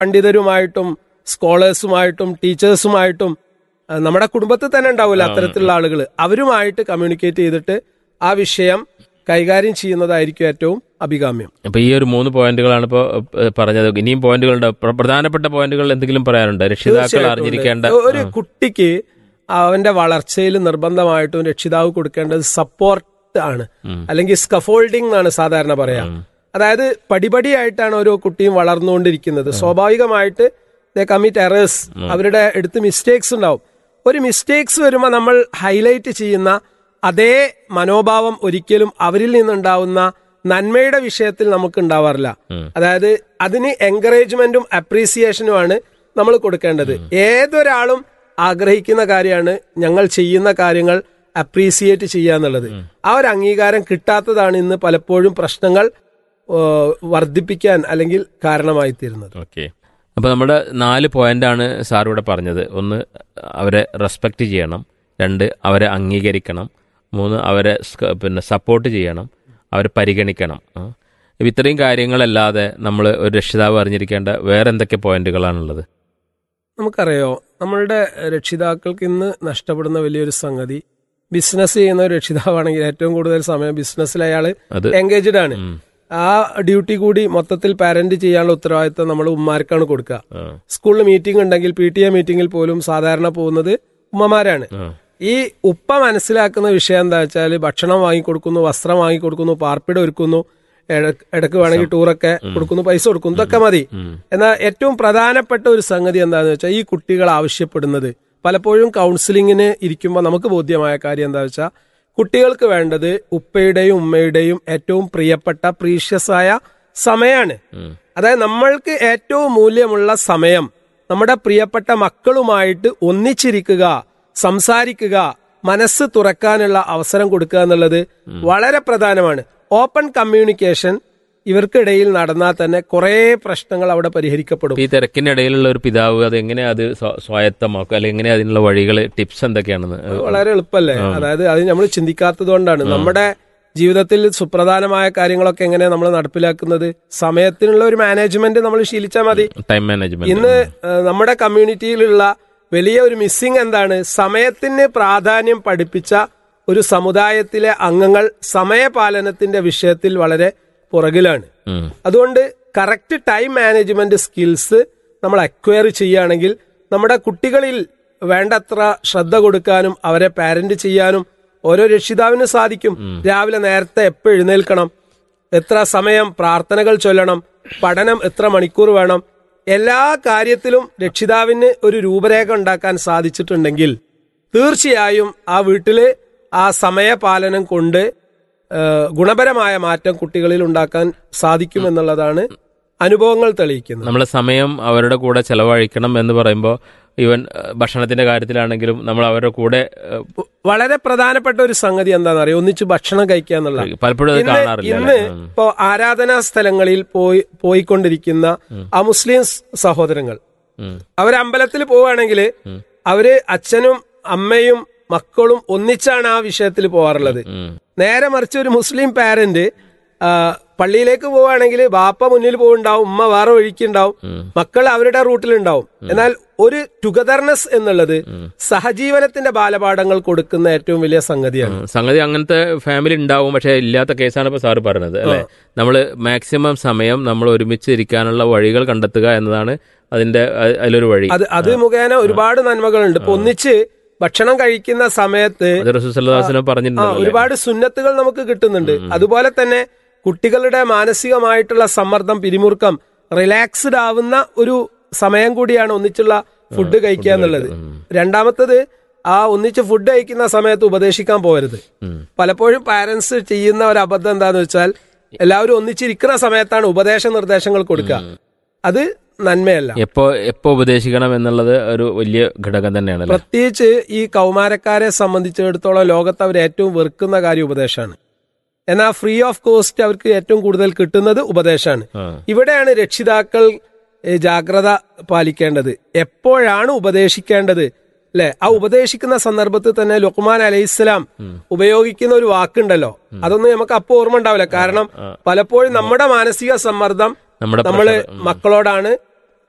പണ്ഡിതരുമായിട്ടും സ്കോളേഴ്സുമായിട്ടും ടീച്ചേഴ്സുമായിട്ടും ആ, നമ്മുടെ കുടുംബത്തിൽ തന്നെ ഉണ്ടാവില്ല അത്തരത്തിലുള്ള ആളുകൾ അവരുമായിട്ട് കമ്മ്യൂണിക്കേറ്റ് ചെയ്തിട്ട് ആ വിഷയം കൈകാര്യം ചെയ്യുന്നതായിരിക്കും ഏറ്റവും അഭികാമ്യം അപ്പൊ ഈ ഒരു മൂന്ന് പോയിന്റുകളാണ് ഇപ്പോൾ പറഞ്ഞത് ഇനിയും പോയിന്റുകളുണ്ട് പ്ര- പ്രധാനപ്പെട്ട പോയിന്റുകൾ എന്തെങ്കിലും പറയാനുണ്ട് രക്ഷിതാക്കൾ തീർച്ചയായിട്ടും അറിഞ്ഞിരിക്കേണ്ട ഉണ്ട്. ഒരു കുട്ടിക്ക് അവന്റെ വളർച്ചയിൽ നിർബന്ധമായിട്ടും രക്ഷിതാവ് കൊടുക്കേണ്ടത് സപ്പോർട്ട് ആണ് അല്ലെങ്കിൽ സ്കഫോൾഡിംഗ് എന്നാണ് സാധാരണ പറയാ അതായത് പടിപടിയായിട്ടാണ് ഓരോ കുട്ടിയും വളർന്നുകൊണ്ടിരിക്കുന്നത് സ്വാഭാവികമായിട്ട് കമ്മിറ്റ് എറേഴ്സ് അവരുടെ അടുത്ത് മിസ്റ്റേക്സ് ഉണ്ടാവും ഒരു മിസ്റ്റേക്സ് വരുമ്പോൾ നമ്മൾ ഹൈലൈറ്റ് ചെയ്യുന്ന അതേ മനോഭാവം ഒരിക്കലും അവരിൽ നിന്നുണ്ടാവുന്ന നന്മയുടെ വിഷയത്തിൽ നമുക്ക് ഉണ്ടാവാറില്ല അതായത് അതിന് എൻകറേജ്മെന്റും അപ്രീസിയേഷനുമാണ് നമ്മൾ കൊടുക്കേണ്ടത് ഏതൊരാളും ആഗ്രഹിക്കുന്ന കാര്യമാണ് ഞങ്ങൾ ചെയ്യുന്ന കാര്യങ്ങൾ അപ്രീസിയേറ്റ് ചെയ്യുക എന്നുള്ളത് ആ ഒരു അംഗീകാരം കിട്ടാത്തതാണ് ഇന്ന് പലപ്പോഴും പ്രശ്നങ്ങൾ ഏഹ്, വർദ്ധിപ്പിക്കാൻ അല്ലെങ്കിൽ കാരണമായി തീരുന്നത് ഓക്കെ അപ്പോൾ നമ്മുടെ നാല് പോയിന്റാണ് സാർ ഇവിടെ പറഞ്ഞത് ഒന്ന് അവരെ റെസ്പെക്റ്റ് ചെയ്യണം രണ്ട് അവരെ അംഗീകരിക്കണം മൂന്ന് അവരെ സ്ക- പിന്നെ സപ്പോർട്ട് ചെയ്യണം അവരെ പരിഗണിക്കണം ആ. ഇപ്പൊ ഇത്രയും കാര്യങ്ങളല്ലാതെ നമ്മൾ ഒരു രക്ഷിതാവ് അറിഞ്ഞിരിക്കേണ്ട വേറെ എന്തൊക്കെ പോയിന്റുകളാണുള്ളത് നമുക്കറിയോ നമ്മളുടെ രക്ഷിതാക്കൾക്ക് ഇന്ന് നഷ്ടപ്പെടുന്ന വലിയൊരു സംഗതി ബിസിനസ് ചെയ്യുന്ന ഒരു രക്ഷിതാവാണെങ്കിൽ ഏറ്റവും കൂടുതൽ സമയം ബിസിനസ്സിൽ അയാൾ അത് എൻഗേജ്ഡ് ആണ് ആ ഡ്യൂട്ടി കൂടി മൊത്തത്തിൽ പാരന്റ് ചെയ്യാനുള്ള ഉത്തരവാദിത്തം നമ്മൾ ഉമ്മാർക്കാണ് കൊടുക്കുക ആ. സ്കൂളിൽ മീറ്റിംഗ് ഉണ്ടെങ്കിൽ പി ടി എ മീറ്റിംഗിൽ പോലും സാധാരണ പോകുന്നത് ഉമ്മമാരാണ് ആ. ഈ ഉപ്പ മനസ്സിലാക്കുന്ന വിഷയം എന്താ വെച്ചാൽ ഭക്ഷണം വാങ്ങിക്കൊടുക്കുന്നു വസ്ത്രം വാങ്ങിക്കൊടുക്കുന്നു പാർപ്പിട ഒരുക്കുന്നു ഇട- ഇടക്ക് വേണമെങ്കിൽ ടൂറൊക്കെ കൊടുക്കുന്നു പൈസ കൊടുക്കുന്നു ഇതൊക്കെ മതി എന്നാൽ ഏറ്റവും പ്രധാനപ്പെട്ട ഒരു സംഗതി എന്താണെന്ന് വെച്ചാൽ ഈ കുട്ടികൾ ആവശ്യപ്പെടുന്നത് പലപ്പോഴും കൗൺസിലിങ്ങിന് ഇരിക്കുമ്പോൾ നമുക്ക് ബോധ്യമായ കാര്യം എന്താ വെച്ചാൽ കുട്ടികൾക്ക് വേണ്ടത് ഉപ്പയുടെയും ഉമ്മയുടെയും ഏറ്റവും പ്രിയപ്പെട്ട പ്രീഷ്യസ് ആയ സമയമാണ് അതായത് നമ്മൾക്ക് ഏറ്റവും മൂല്യമുള്ള സമയം നമ്മുടെ പ്രിയപ്പെട്ട മക്കളുമായിട്ട് ഒന്നിച്ചിരിക്കുക സംസാരിക്കുക മനസ്സ് തുറക്കാനുള്ള അവസരം കൊടുക്കുക എന്നുള്ളത് വളരെ പ്രധാനമാണ് ഓപ്പൺ കമ്മ്യൂണിക്കേഷൻ ഇവർക്കിടയിൽ നടന്നാൽ തന്നെ കുറേ പ്രശ്നങ്ങൾ അവിടെ പരിഹരിക്കപ്പെടും ഇപ്പൊ ഈ തിരക്കിനിടയിലുള്ള ഒരു പിതാവ് അത് എങ്ങനെ അത് സ്വ- സ്വായത്തമാക്കും അല്ലെങ്കിൽ എങ്ങനെ അതിനുള്ള വഴികൾ ടിപ്സ് എന്തൊക്കെയാണെന്ന് വളരെ എളുപ്പമല്ലേ അതായത് അത് നമ്മൾ ചിന്തിക്കാത്തത് കൊണ്ടാണ് നമ്മുടെ ജീവിതത്തിൽ സുപ്രധാനമായ കാര്യങ്ങളൊക്കെ എങ്ങനെ നമ്മൾ നടപ്പിലാക്കുന്നത് സമയത്തിനുള്ള ഒരു മാനേജ്മെന്റ് നമ്മൾ ശീലിച്ചാൽ മതി ടൈം മാനേജ്മെന്റ് ഇന്ന് ഏഹ്, നമ്മുടെ കമ്മ്യൂണിറ്റിയിലുള്ള വലിയ ഒരു മിസ്സിംഗ് എന്താണ് സമയത്തിന് പ്രാധാന്യം പഠിപ്പിച്ച ഒരു സമുദായത്തിലെ അംഗങ്ങൾ സമയപാലനത്തിന്റെ വിഷയത്തിൽ വളരെ പുറകിലാണ് ഉം. അതുകൊണ്ട് കറക്റ്റ് ടൈം മാനേജ്മെന്റ് സ്കിൽസ് നമ്മൾ അക്വയർ ചെയ്യുകയാണെങ്കിൽ നമ്മുടെ കുട്ടികളിൽ വേണ്ടത്ര ശ്രദ്ധ കൊടുക്കാനും അവരെ പാരന്റ് ചെയ്യാനും ഓരോ രക്ഷിതാവിനും സാധിക്കും രാവിലെ നേരത്തെ എപ്പോൾ എഴുന്നേൽക്കണം എത്ര സമയം പ്രാർത്ഥനകൾ ചൊല്ലണം പഠനം എത്ര മണിക്കൂർ വേണം എല്ലാ കാര്യത്തിലും രക്ഷിതാവിന് ഒരു രൂപരേഖ ഉണ്ടാക്കാൻ സാധിച്ചിട്ടുണ്ടെങ്കിൽ തീർച്ചയായും ആ വീട്ടില് ആ സമയപാലനം കൊണ്ട് ഏഹ്, ഗുണപരമായ മാറ്റം കുട്ടികളിൽ ഉണ്ടാക്കാൻ സാധിക്കുമെന്നുള്ളതാണ് അനുഭവങ്ങൾ തെളിയിക്കുന്നത് നമ്മളെ സമയം അവരുടെ കൂടെ ചെലവഴിക്കണം എന്ന് പറയുമ്പോൾ ഈവൻ ഏഹ്, ഭക്ഷണത്തിന്റെ കാര്യത്തിലാണെങ്കിലും നമ്മൾ അവരുടെ കൂടെ ഏഹ്, വളരെ പ്രധാനപ്പെട്ട ഒരു സംഗതി എന്താണെന്ന് അറിയാം ഒന്നിച്ച് ഭക്ഷണം കഴിക്കുക എന്നുള്ള പലപ്പോഴും അത് ഇന്ന് കാണാറില്ല ഇന്ന് അല്ലേ? ഉം. ഇപ്പോ ആരാധനാ സ്ഥലങ്ങളിൽ പോയി പോയിക്കൊണ്ടിരിക്കുന്ന ആ മുസ്ലിം സ് സഹോദരങ്ങൾ ഉം. അവര് അമ്പലത്തിൽ പോവുകയാണെങ്കിൽ അവര് അച്ഛനും അമ്മയും മക്കളും ഒന്നിച്ചാണ് ആ വിഷയത്തിൽ പോകാറുള്ളത് ഉം. നേരെ മറിച്ച് ഒരു മുസ്ലിം പാരന്റ് ആ, പള്ളിയിലേക്ക് പോവുകയാണെങ്കിൽ ബാപ്പ മുന്നിൽ പോകുണ്ടാവും ഉമ്മ വേറെ വഴിക്കുണ്ടാവും മക്കൾ അവരുടെ റൂട്ടിലുണ്ടാവും എന്നാൽ ഒരു ടുഗദർനെസ് എന്നുള്ളത് സഹജീവനത്തിന്റെ ബാലപാഠങ്ങൾ കൊടുക്കുന്ന ഏറ്റവും വലിയ സംഗതിയാണ് ഉം. സംഗതി അങ്ങനത്തെ ഫാമിലി ഉണ്ടാവും പക്ഷെ ഇല്ലാത്ത കേസാണ് ഇപ്പൊ സാറ് പറഞ്ഞത് അല്ലെ നമ്മൾ മാക്സിമം സമയം നമ്മൾ ഒരുമിച്ച് ഇരിക്കാനുള്ള വഴികൾ കണ്ടെത്തുക എന്നതാണ് അതിന്റെ അ- അതിലൊരു വഴി അത് അത് മുഖേന ഒരുപാട് നന്മകളുണ്ട് ഇപ്പൊ ഒന്നിച്ച് ഭക്ഷണം കഴിക്കുന്ന സമയത്ത് അത് റസൂസല്ലാസ്ലം ആ പറഞ്ഞിട്ടുണ്ടല്ലോ ഒരുപാട് സുന്നത്തുകൾ നമുക്ക് കിട്ടുന്നുണ്ട് അതുപോലെ തന്നെ കുട്ടികളുടെ മാനസികമായിട്ടുള്ള സമ്മർദ്ദം പിരിമുറുക്കം റിലാക്സ്ഡ് ആവുന്ന ഒരു സമയം കൂടിയാണ് ഒന്നിച്ചുള്ള ഫുഡ് കഴിക്കുക എന്നുള്ളത് രണ്ടാമത്തത് ആ ഒന്നിച്ച് ഫുഡ് കഴിക്കുന്ന സമയത്ത് ഉപദേശിക്കാൻ പോകരുത് പലപ്പോഴും പാരന്റ്സ് ചെയ്യുന്ന ഒരു അബദ്ധം എന്താന്ന് വെച്ചാൽ എല്ലാവരും ഒന്നിച്ചിരിക്കുന്ന സമയത്താണ് ഉപദേശ നിർദ്ദേശങ്ങൾ കൊടുക്കുക അത് നന്മയല്ല എപ്പോ എപ്പോ ഉപദേശിക്കണം എന്നുള്ളത് ഒരു വലിയ ഘടകം തന്നെയാണ് അല്ലെ പ്രത്യേകിച്ച് ഈ കൗമാരക്കാരെ സംബന്ധിച്ചിടത്തോളം ലോകത്ത് അവർ ഏറ്റവും വെറുക്കുന്ന കാര്യം ഉപദേശമാണ് എന്നാൽ ഫ്രീ ഓഫ് കോസ്റ്റ് അവർക്ക് ഏറ്റവും കൂടുതൽ കിട്ടുന്നത് ഉപദേശമാണ് ആ. ഇവിടെയാണ് രക്ഷിതാക്കൾ ഏ, ജാഗ്രത പാലിക്കേണ്ടത് എപ്പോഴാണ് ഉപദേശിക്കേണ്ടത് അല്ലെ ആ ഉപദേശിക്കുന്ന സന്ദർഭത്തിൽ തന്നെ ലുക്മാൻ അലൈഹിസ്സലാം ഉപയോഗിക്കുന്ന ഒരു വാക്കുണ്ടല്ലോ അതൊന്നും നമുക്ക് അപ്പോൾ ഓർമ്മ ഉണ്ടാവില്ല കാരണം പലപ്പോഴും നമ്മുടെ മാനസിക സമ്മർദ്ദം നമ്മുടെ നമ്മള് മക്കളോടാണ്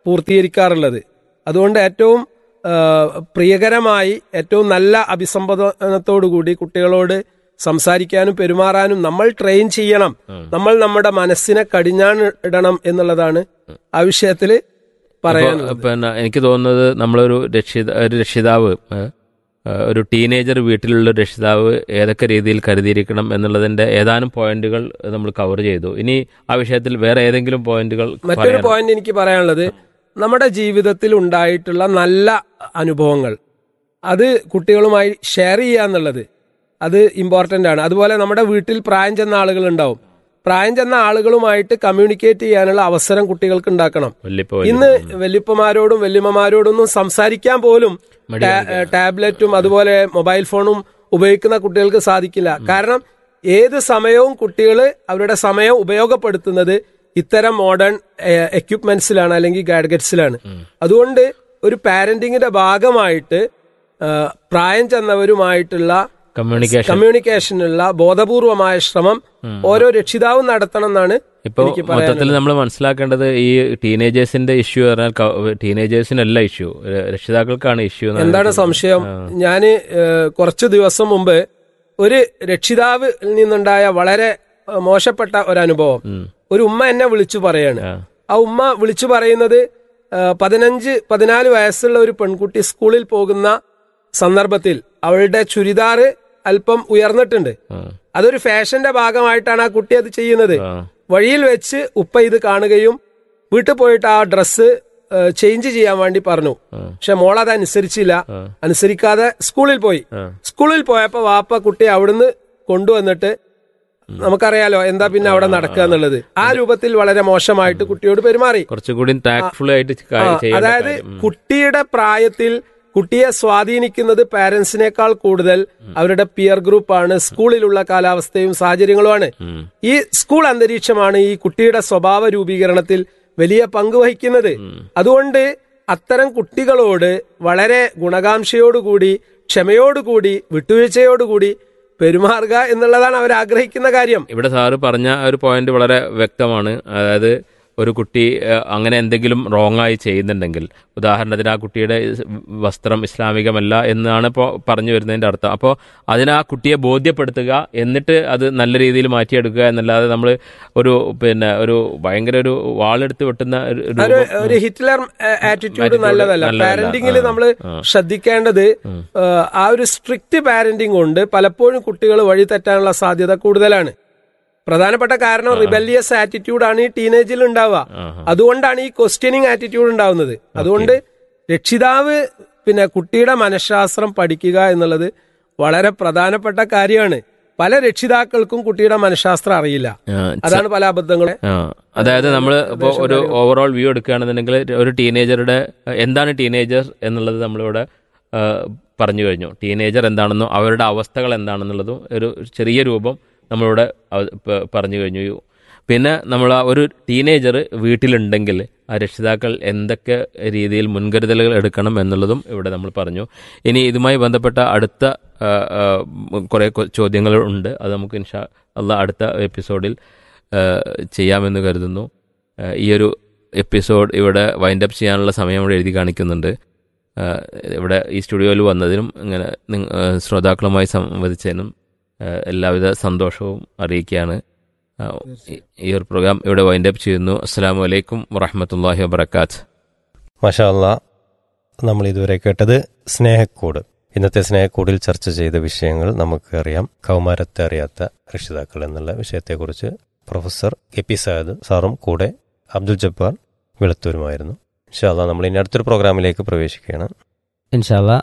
പൂർത്തീകരിക്കാറുള്ളത് അതുകൊണ്ട് ഏറ്റവും ആ, പ്രിയകരമായി ഏറ്റവും നല്ല അഭിസംബോധനത്തോടുകൂടി കുട്ടികളോട് സംസാരിക്കാനും പെരുമാറാനും നമ്മൾ ട്രെയിൻ ചെയ്യണം നമ്മൾ നമ്മുടെ മനസ്സിനെ കടിഞ്ഞാണ് ഇടണം എന്നുള്ളതാണ് ആ വിഷയത്തിൽ പറയാനുള്ളത് ഇപ്പൊ പിന്നെ എനിക്ക് തോന്നുന്നത് നമ്മളൊരു രക്ഷിത ഒരു രക്ഷിതാവ് ഏ, ഏ, ഒരു ടീനേജർ വീട്ടിലുള്ള ഒരു രക്ഷിതാവ് ഏതൊക്കെ രീതിയിൽ കരുതിയിരിക്കണം എന്നുള്ളതിന്റെ ഏതാനും പോയിന്റുകൾ നമ്മൾ കവർ ചെയ്തു ഇനി ആ വിഷയത്തിൽ വേറെ ഏതെങ്കിലും പോയിന്റുകൾ മറ്റൊരു പറയാൻ പോയിന്റ് എനിക്ക് പറയാനുള്ളത് നമ്മുടെ ജീവിതത്തിൽ ഉണ്ടായിട്ടുള്ള നല്ല അനുഭവങ്ങൾ അത് കുട്ടികളുമായി ഷെയർ ചെയ്യുക എന്നുള്ളത് അത് ഇമ്പോർട്ടൻ്റ് ആണ് അതുപോലെ നമ്മുടെ വീട്ടിൽ പ്രായം ചെന്ന ആളുകൾ ഉണ്ടാവും പ്രായം ചെന്ന ആളുകളുമായിട്ട് കമ്മ്യൂണിക്കേറ്റ് ചെയ്യാനുള്ള അവസരം കുട്ടികൾക്ക് ഉണ്ടാക്കണം വല്യപ്പോ ഇന്ന് വല്യപ്പമാരോടും വല്യമ്മമാരോടൊന്നും സംസാരിക്കാൻ പോലും ടാ- ടാബ്ലറ്റും അതുപോലെ മൊബൈൽ ഫോണും ഉപയോഗിക്കുന്ന കുട്ടികൾക്ക് സാധിക്കില്ല കാരണം ഏത് സമയവും കുട്ടികൾ അവരുടെ സമയം ഉപയോഗപ്പെടുത്തുന്നത് ഇത്തരം മോഡേൺ എക്യുപ്മെന്റ്സിലാണ് അല്ലെങ്കിൽ ഗാഡ്ഗറ്റ്സിലാണ് അതുകൊണ്ട് ഒരു പാരന്റിങ്ങിന്റെ ഭാഗമായിട്ട് ആ, പ്രായം ചെന്നവരുമായിട്ടുള്ള കമ്മ്യൂണിക്കേഷൻ കമ്മ്യൂണിക്കേഷനുള്ള ബോധപൂർവമായ ശ്രമം ഓരോ രക്ഷിതാവും നടത്തണം എന്നാണ് ഇപ്പൊ എനിക്ക് മൊത്തത്തിൽ നമ്മൾ മനസ്സിലാക്കേണ്ടത് ഈ ടീനേജേഴ്സിന്റെ ഇഷ്യൂ പറഞ്ഞാൽ ടീനേജേഴ്സിനല്ല ഇഷ്യൂ രക്ഷിതാക്കൾക്കാണ് ഇഷ്യൂ എന്താണ് സംശയം ഞാന് ഏഹ്, കുറച്ചു ദിവസം മുമ്പ് ഒരു രക്ഷിതാവിൽ നിന്നുണ്ടായ വളരെ ഏഹ്, മോശപ്പെട്ട ഒരു അനുഭവം ഒരു ഉമ്മ എന്നെ വിളിച്ചു പറയാണ് ആ ഉമ്മ വിളിച്ചു പറയുന്നത് ഏഹ്, പതിനഞ്ച് പതിനാല് വയസ്സുള്ള ഒരു പെൺകുട്ടി സ്കൂളിൽ പോകുന്ന സന്ദർഭത്തിൽ അവളുടെ ചുരിദാറ് അല്പം ഉയർന്നിട്ടുണ്ട് അതൊരു ഫാഷന്റെ ഭാഗമായിട്ടാണ് ആ കുട്ടി അത് ചെയ്യുന്നത് വഴിയിൽ വെച്ച് ഉപ്പ ഇത് കാണുകയും വീട്ടിൽ പോയിട്ട് ആ ഡ്രസ്സ് ചേഞ്ച് ചെയ്യാൻ വേണ്ടി പറഞ്ഞു പക്ഷെ മോൾ അത് അനുസരിച്ചില്ല അനുസരിക്കാതെ സ്കൂളിൽ പോയി സ്കൂളിൽ പോയപ്പോ വാപ്പ കുട്ടി അവിടുന്ന് കൊണ്ടുവന്നിട്ട് നമുക്കറിയാലോ എന്താ പിന്നെ അവിടെ നടക്കുക എന്നുള്ളത് ആ രൂപത്തിൽ വളരെ മോശമായിട്ട് കുട്ടിയോട് പെരുമാറി കുറച്ചുകൂടി ടാക്ട്ഫുൾ ആയിട്ട് ആ, കാര്യം ചെയ്യേണ്ട അതായത് കാര്യം. ഉം. കുട്ടിയുടെ പ്രായത്തിൽ കുട്ടിയെ സ്വാധീനിക്കുന്നത് പാരന്റ്സിനേക്കാൾ കൂടുതൽ അവരുടെ പിയർ ഗ്രൂപ്പാണ് സ്കൂളിലുള്ള കാലാവസ്ഥയും സാഹചര്യങ്ങളുമാണ് ഈ സ്കൂൾ അന്തരീക്ഷമാണ് ഈ കുട്ടിയുടെ സ്വഭാവ രൂപീകരണത്തിൽ വലിയ പങ്ക് വഹിക്കുന്നത് അതുകൊണ്ട് അത്തരം കുട്ടികളോട് വളരെ ഗുണകാംക്ഷയോടുകൂടി ക്ഷമയോടുകൂടി വിട്ടുവീഴ്ചയോടുകൂടി പെരുമാറുക എന്നുള്ളതാണ് അവർ ആഗ്രഹിക്കുന്ന കാര്യം ഇവിടെ സാറ് പറഞ്ഞ ഒരു പോയിന്റ് വളരെ വ്യക്തമാണ് അതായത് ഒരു കുട്ടി ഏഹ്, അങ്ങനെ എന്തെങ്കിലും റോങ് ആയി ചെയ്യുന്നുണ്ടെങ്കിൽ ഉദാഹരണത്തിന് ആ കുട്ടിയുടെ ഇസ് വസ്ത്രം ഇസ്ലാമികമല്ല എന്നാണ് ഇപ്പോൾ പറഞ്ഞു വരുന്നതിന്റെ അർത്ഥം അപ്പോൾ അതിന് ആ കുട്ടിയെ ബോധ്യപ്പെടുത്തുക എന്നിട്ട് അത് നല്ല രീതിയിൽ മാറ്റിയെടുക്കുക എന്നല്ലാതെ നമ്മൾ ഒരു പിന്നെ ഒരു ഭയങ്കര ഒരു വാളെടുത്ത് വെട്ടുന്ന ഒരു ഒരു രൂപം ഒരു ഹിറ്റ്ലർ ആറ്റിറ്റ്യൂഡ് Attitude നല്ലതല്ല നല്ലതല്ല. പാരന്റിങ്ങിൽ ആ, നമ്മൾ ആ. ശ്രദ്ധിക്കേണ്ടത് ആ, ആ ഒരു സ്ട്രിക്റ്റ് പാരന്റിംഗ് കൊണ്ട് പലപ്പോഴും കുട്ടികൾ വഴി തെറ്റാനുള്ള സാധ്യത കൂടുതലാണ് പ്രധാനപ്പെട്ട കാരണം റിബല്ലിയസ് ആറ്റിറ്റ്യൂഡ് ആണ് ഈ ടീനേജിൽ ഉണ്ടാവുക അതുകൊണ്ടാണ് ഈ ക്വസ്റ്റ്യനിങ് ആറ്റിറ്റ്യൂഡ് ഉണ്ടാവുന്നത് അതുകൊണ്ട് രക്ഷിതാവ് പിന്നെ കുട്ടിയുടെ മനഃശാസ്ത്രം പഠിക്കുക എന്നുള്ളത് വളരെ പ്രധാനപ്പെട്ട കാര്യമാണ് പല രക്ഷിതാക്കൾക്കും കുട്ടിയുടെ മനഃശാസ്ത്രം അറിയില്ല ആ, അതാണ് പല അബദ്ധങ്ങളും ആ, അതായത് നമ്മൾ ഇപ്പോൾ ഒരു ഓവറോൾ വ്യൂ എടുക്കുകയാണെന്നുണ്ടെങ്കിൽ ഒരു ടീനേജറുടെ എന്താണ് ടീനേജർ എന്നുള്ളത് നമ്മളിവിടെ ആ, പറഞ്ഞു കഴിഞ്ഞു ടീനേജർ എന്താണെന്നും അവരുടെ അവസ്ഥകൾ എന്താണെന്നുള്ളതും ഒരു ചെറിയ രൂപം നമ്മളിവിടെ അവ- പ- പറഞ്ഞു കഴിഞ്ഞു പിന്നെ നമ്മൾ ആ ഒരു ടീനേജർ വീട്ടിലുണ്ടെങ്കിൽ ആ രക്ഷിതാക്കൾ എന്തൊക്കെ രീതിയിൽ മുൻകരുതലുകൾ എടുക്കണം എന്നുള്ളതും ഇവിടെ നമ്മൾ പറഞ്ഞു ഇനി ഇതുമായി ബന്ധപ്പെട്ട അടുത്ത ആ, ആ, കുറേ കൊ- ചോദ്യങ്ങൾ ഉണ്ട് അത് നമുക്ക് ഇൻഷാ അല്ല അടുത്ത എപ്പിസോഡിൽ ഏഹ് ചെയ്യാമെന്ന് കരുതുന്നു ഏഹ് ഈ ഒരു എപ്പിസോഡ് ഇവിടെ വൈൻഡ് അപ്പ് ചെയ്യാനുള്ള സമയം ഇവിടെ എഴുതി കാണിക്കുന്നുണ്ട് ഏഹ് ഇവിടെ ഈ സ്റ്റുഡിയോയിൽ വന്നതിനും ഇങ്ങനെ നിങ്ങ- ഏഹ് ശ്രോതാക്കളുമായി സംവദിച്ചതിനും ഏഹ് എല്ലാവിധ സന്തോഷവും അറിയിക്കുകയാണ് ഏഹ് ഈ- ഈ ഒരു പ്രോഗ്രാം ഇവിടെ വൈൻഡ് അപ്പ് ചെയ്യുന്നു അസ്സാം വലൈക്കും വറഹമത്തല്ലാഹി വബർക്കാത്ത് മാഷാ അല്ലാ നമ്മൾ ഇതുവരെ കേട്ടത് സ്നേഹക്കൂട് ഇന്നത്തെ സ്നേഹക്കൂടിൽ ചർച്ച ചെയ്ത വിഷയങ്ങൾ നമുക്ക് അറിയാം കൗമാരത്തെ അറിയാത്ത രക്ഷിതാക്കൾ എന്നുള്ള വിഷയത്തെക്കുറിച്ച് പ്രൊഫസർ കെ പി സാദ് സാറും കൂടെ അബ്ദുൽ ജബ്ബാർ വെളുത്തൂരുമായിരുന്നു ഇൻഷാ അല്ലാ നമ്മൾ ഇനി അടുത്തൊരു പ്രോഗ്രാമിലേക്ക് പ്രവേശിക്കുകയാണ് ഇൻഷാല്ല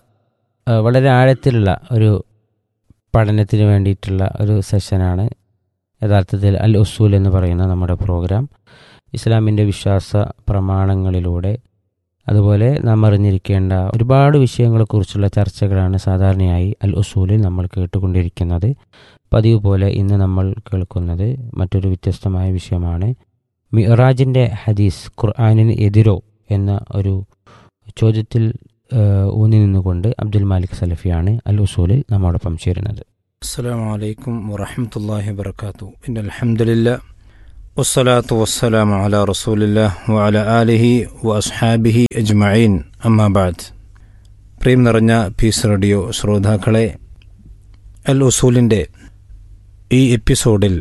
വളരെ ആഴത്തിലുള്ള ഒരു പഠനത്തിന് വേണ്ടിയിട്ടുള്ള ഒരു സെഷനാണ് യഥാർത്ഥത്തിൽ അൽ ഉസൂൽ എന്ന് പറയുന്ന നമ്മുടെ പ്രോഗ്രാം ഇസ്ലാമിൻ്റെ വിശ്വാസ പ്രമാണങ്ങളിലൂടെ അതുപോലെ നാം അറിഞ്ഞിരിക്കേണ്ട ഒരുപാട് വിഷയങ്ങളെക്കുറിച്ചുള്ള ചർച്ചകളാണ് സാധാരണയായി അൽ ഉസൂലിൽ നമ്മൾ കേട്ടുകൊണ്ടിരിക്കുന്നത് പതിവ് പോലെ ഇന്ന് നമ്മൾ കേൾക്കുന്നത് മറ്റൊരു വ്യത്യസ്തമായ വിഷയമാണ് മിറാജിൻ്റെ ഹദീസ് ഖുർആാനിന് എതിരോ എന്ന ഒരു ചോദ്യത്തിൽ ഏഹ്, ഊന്നി നിന്നുകൊണ്ട് അബ്ദുൽ മാലിക് സലഫിയാണ് അൽ ഉസൂലിൽ നമ്മോടൊപ്പം ചേരുന്നത് السلام عليكم ورحمة الله وبركاته إن الحمد لله والصلاة والسلام على رسول الله وعلى آله وأصحابه أجمعين أما بعد പ്രിയം നിറഞ്ഞ പീസ് റേഡിയോ ശ്രോതാക്കളെ അൽ ഉസൂലിൻ്റെ ഈ എപ്പിസോഡിൽ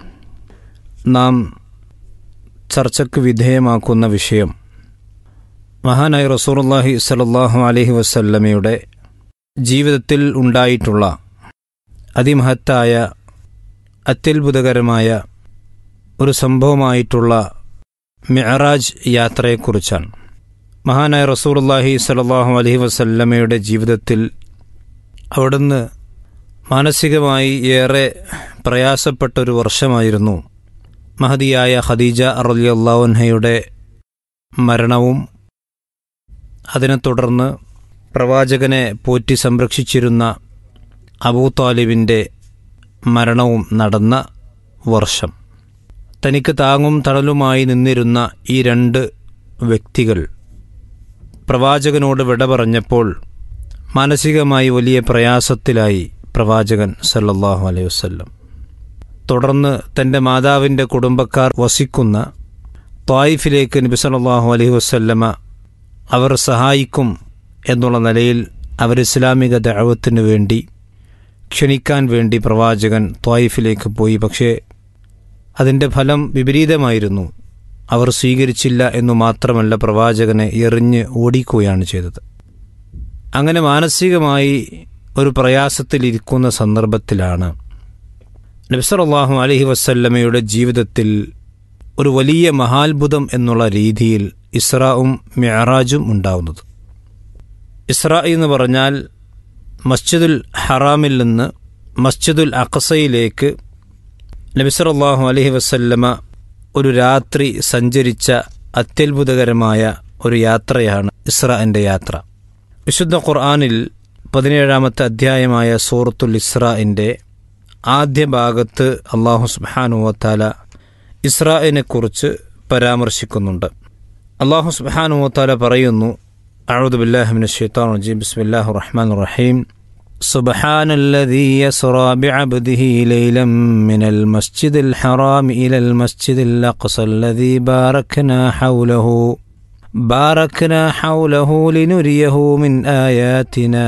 നാം ചർച്ചയ്ക്ക് വിധേയമാക്കുന്ന വിഷയം മഹാനായ റസൂറുല്ലാഹി സലല്ലാഹു അലഹി വസല്ലമയുടെ ജീവിതത്തിൽ ഉണ്ടായിട്ടുള്ള അതിമഹത്തായ അത്യത്ഭുതകരമായ ഒരു സംഭവമായിട്ടുള്ള മിഅറാജ് യാത്രയെക്കുറിച്ചാണ് മഹാനായ റസൂറുല്ലാഹി സലല്ലാഹു അലഹി വസല്ലമയുടെ ജീവിതത്തിൽ അവിടുന്ന് മാനസികമായി ഏറെ പ്രയാസപ്പെട്ട ഒരു വർഷമായിരുന്നു മഹതിയായ ഖദീജ അറലിയല്ലാഹുൻഹയുടെ മരണവും അതിനെ തുടർന്ന് പ്രവാചകനെ പോറ്റി സംരക്ഷിച്ചിരുന്ന അബൂ താലിബിൻ്റെ മരണവും നടന്ന വർഷം തനിക്ക് താങ്ങും തണലുമായി നിന്നിരുന്ന ഈ രണ്ട് വ്യക്തികൾ പ്രവാചകനോട് വിട പറഞ്ഞപ്പോൾ മാനസികമായി വലിയ പ്രയാസത്തിലായി പ്രവാചകൻ സല്ലല്ലാഹു അലൈഹി വസല്ലം തുടർന്ന് തൻ്റെ മാതാവിൻ്റെ കുടുംബക്കാർ വസിക്കുന്ന ത്വായിഫിലേക്ക് നബി സല്ലല്ലാഹു അലൈഹി വസല്ലമ അവർ സഹായിക്കും എന്നുള്ള നിലയിൽ അവർ ഇസ്ലാമിക ദഅവത്തിനു വേണ്ടി ക്ഷണിക്കാൻ വേണ്ടി പ്രവാചകൻ ത്വായിഫിലേക്ക് പോയി പക്ഷേ അതിൻ്റെ ഫലം വിപരീതമായിരുന്നു അവർ സ്വീകരിച്ചില്ല എന്നു മാത്രമല്ല പ്രവാചകനെ എറിഞ്ഞ് ഓടിക്കുകയാണ് ചെയ്തത് അങ്ങനെ മാനസികമായി ഒരു പ്രയാസത്തിലിരിക്കുന്ന സന്ദർഭത്തിലാണ് നബ്സറല്ലാഹു അലഹി വസല്ലമയുടെ ജീവിതത്തിൽ ഒരു വലിയ മഹാത്ഭുതം എന്നുള്ള രീതിയിൽ ഇസ്രാവും മിയറാജും ഉണ്ടാവുന്നത് ഇസ്ര എന്ന് പറഞ്ഞാൽ മസ്ജിദുൽ ഹറാമിൽ നിന്ന് മസ്ജിദുൽ അഖസയിലേക്ക് നബിസറല്ലാഹു അലഹി വസല്ലമ ഒരു രാത്രി സഞ്ചരിച്ച അത്യത്ഭുതകരമായ ഒരു യാത്രയാണ് ഇസ്രാൻ്റെ യാത്ര വിശുദ്ധ ഖുർആാനിൽ പതിനേഴാമത്തെ അധ്യായമായ സൂറത്തുൽ ഇസ്രാഇൻ്റെ ആദ്യ ഭാഗത്ത് അള്ളാഹു സുബാനുവത്താല ഇസ്രായിനെക്കുറിച്ച് പരാമർശിക്കുന്നുണ്ട് അള്ളാഹു സുബാനുവത്താല പറയുന്നു أعوذ بالله من الشيطان الرجيم بسم الله الرحمن الرحيم سبحان الذي يسرى بعبده ليلا من المسجد الحرام إلى المسجد الأقصى الذي باركنا حوله باركنا حوله لنريه من آياتنا